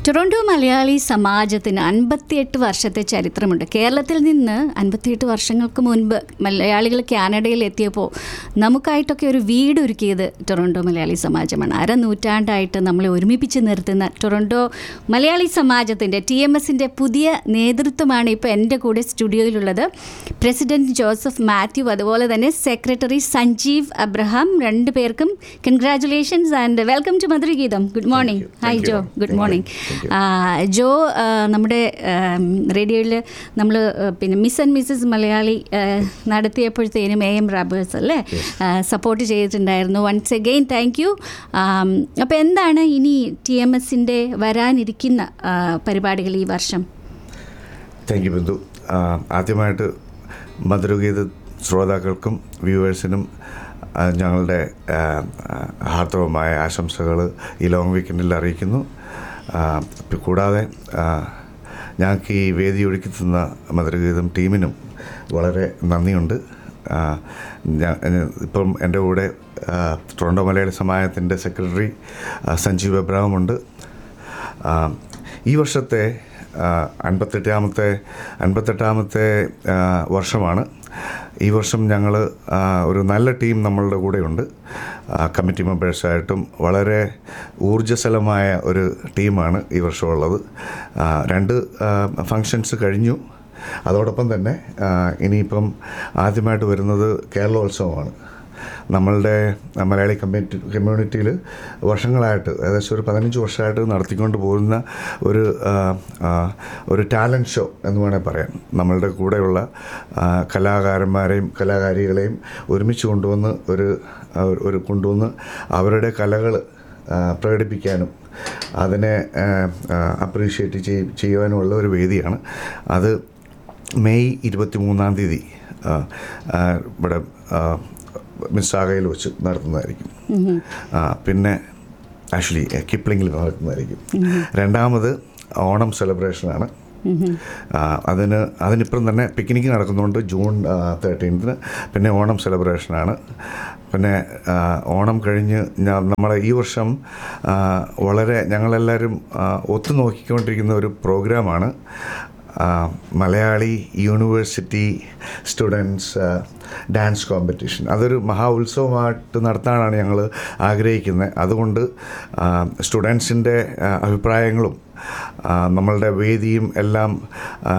Toronto Malayali സമാജത്തിന് അൻപത്തിയെട്ട് വർഷത്തെ ചരിത്രമുണ്ട് കേരളത്തിൽ നിന്ന് അൻപത്തിയെട്ട് വർഷങ്ങൾക്ക് മുൻപ് മലയാളികൾ കാനഡയിൽ എത്തിയപ്പോൾ നമുക്കായിട്ടൊക്കെ ഒരു വീട് ഒരുക്കിയത് ടൊറോണ്ടോ മലയാളി സമാജമാണ് അര നൂറ്റാണ്ടായിട്ട് നമ്മളെ ഒരുമിപ്പിച്ച് നിർത്തുന്ന ടൊറോണ്ടോ മലയാളി സമാജത്തിൻ്റെ ടി എം എസിൻ്റെ പുതിയ നേതൃത്വമാണ് ഇപ്പോൾ എൻ്റെ കൂടെ സ്റ്റുഡിയോയിലുള്ളത് പ്രസിഡന്റ് ജോസഫ് മാത്യു അതുപോലെ തന്നെ സെക്രട്ടറി സഞ്ജീവ് അബ്രഹാം രണ്ട് പേർക്കും congratulations and welcome to Madhurageetham good morning you. Hi Thank you, Jo ma'am. Good Thank you. Morning Thank you. Jo ആ, നമ്മുടെ റേഡിയോയിൽ നമ്മൾ പിന്നെ മിസ് ആൻഡ് മിസ്സസ് മലയാളി ആ, നടത്തിയപ്പോഴത്തേനും എ എം റാബേഴ്സ് അല്ലേ സപ്പോർട്ട് ചെയ്തിട്ടുണ്ടായിരുന്നു വൺസ് അഗെയിൻ താങ്ക് യു അപ്പോൾ എന്താണ് ഇനി ടി എം എസിൻ്റെ വരാനിരിക്കുന്ന ആ, പരിപാടികൾ ഈ വർഷം താങ്ക് യു ബിന്ദു ആ, ആദ്യമായിട്ട് മധുരഗീത ശ്രോതാക്കൾക്കും വ്യൂവേഴ്സിനും ആ, ഞങ്ങളുടെ ആ, ആ, ഹാർദവമായ ആശംസകൾ ഈ ലോങ് വീക്കെൻഡിൽ അറിയിക്കുന്നു ആ, പി- കൂടാതെ ആ, ഞങ്ങൾക്ക് ഈ വേദി ഒരുക്കി തന്ന മധുരഗീതം ടീമിനും വളരെ നന്ദിയുണ്ട് ആ, ഞാൻ ഇപ്പം എൻ്റെ കൂടെ ആ, ടൊറൻഡോ മലയാളി സമാജത്തിൻ്റെ സെക്രട്ടറി ആ, സഞ്ജീവ് എബ്രാഹമുണ്ട് ആ, ഈ വർഷത്തെ ആ, അൻപത്തെട്ടാമത്തെ അൻപത്തെട്ടാമത്തെ ആ, വർഷമാണ് ഈ വർഷം ഞങ്ങൾ ഒരു നല്ല ടീം നമ്മളുടെ കൂടെയുണ്ട് ആ, കമ്മിറ്റി മെമ്പേഴ്സായിട്ടും വളരെ ഊർജ്ജസ്വലമായ ഒരു ടീമാണ് ഈ വർഷമുള്ളത് ആ, രണ്ട് ഫങ്ഷൻസ് കഴിഞ്ഞു അതോടൊപ്പം തന്നെ ആ, ഇനിയിപ്പം ആദ്യമായിട്ട് വരുന്നത് കേരളോത്സവമാണ് നമ്മളുടെ മലയാളി കമ്മ്യൂണിറ്റി കമ്മ്യൂണിറ്റിയിൽ വർഷങ്ങളായിട്ട് ഏകദേശം ഒരു പതിനഞ്ച് വർഷമായിട്ട് നടത്തിക്കൊണ്ട് പോകുന്ന ഒരു ആ, ആ, ഒരു ടാലൻറ്റ് ഷോ എന്ന് വേണേൽ പറയാം നമ്മളുടെ കൂടെയുള്ള ആ, കലാകാരന്മാരെയും കലാകാരികളെയും ഒരുമിച്ച് കൊണ്ടുവന്ന് ഒരു ആ, ഒരു കൊണ്ടുവന്ന് അവരുടെ കലകൾ പ്രകടിപ്പിക്കാനും അതിനെ അപ്രീഷിയേറ്റ് ചെയ് ചെയ്യുവാനുമുള്ള ഒരു വേദിയാണ് അത് മെയ് ഇരുപത്തി മൂന്നാം തീയതി ആ, ആ, ഇവിടെ ആ, മിസ്സാഗയിൽ വെച്ച് നടത്തുന്നതായിരിക്കും ആ, പിന്നെ ആക്ച്വലി കിപ്ലിങ്ങിൽ നടത്തുന്നതായിരിക്കും രണ്ടാമത് ഓണം സെലിബ്രേഷനാണ് ആ, അതിന് അതിനിപ്പം തന്നെ പിക്നിക്ക് നടക്കുന്നുണ്ട് ജൂൺ തേർട്ടീൻത്തിന് പിന്നെ ഓണം സെലിബ്രേഷനാണ് പിന്നെ ആ, ഓണം കഴിഞ്ഞ് ഞാൻ നമ്മളെ ഈ വർഷം ആ, വളരെ ഞങ്ങളെല്ലാവരും ആ, ഒത്തുനോക്കിക്കൊണ്ടിരിക്കുന്ന ഒരു പ്രോഗ്രാമാണ് ആ, Malayali university students dance competition അതൊരു മഹാ ഉത്സവമായിട്ട് നടത്താനാണ് ഞങ്ങൾ ആഗ്രഹിക്കുന്നത് അതുകൊണ്ട് സ്റ്റുഡൻസിൻ്റെ അഭിപ്രായങ്ങളും ആ, നമ്മളുടെ വേദിയും എല്ലാം ആ,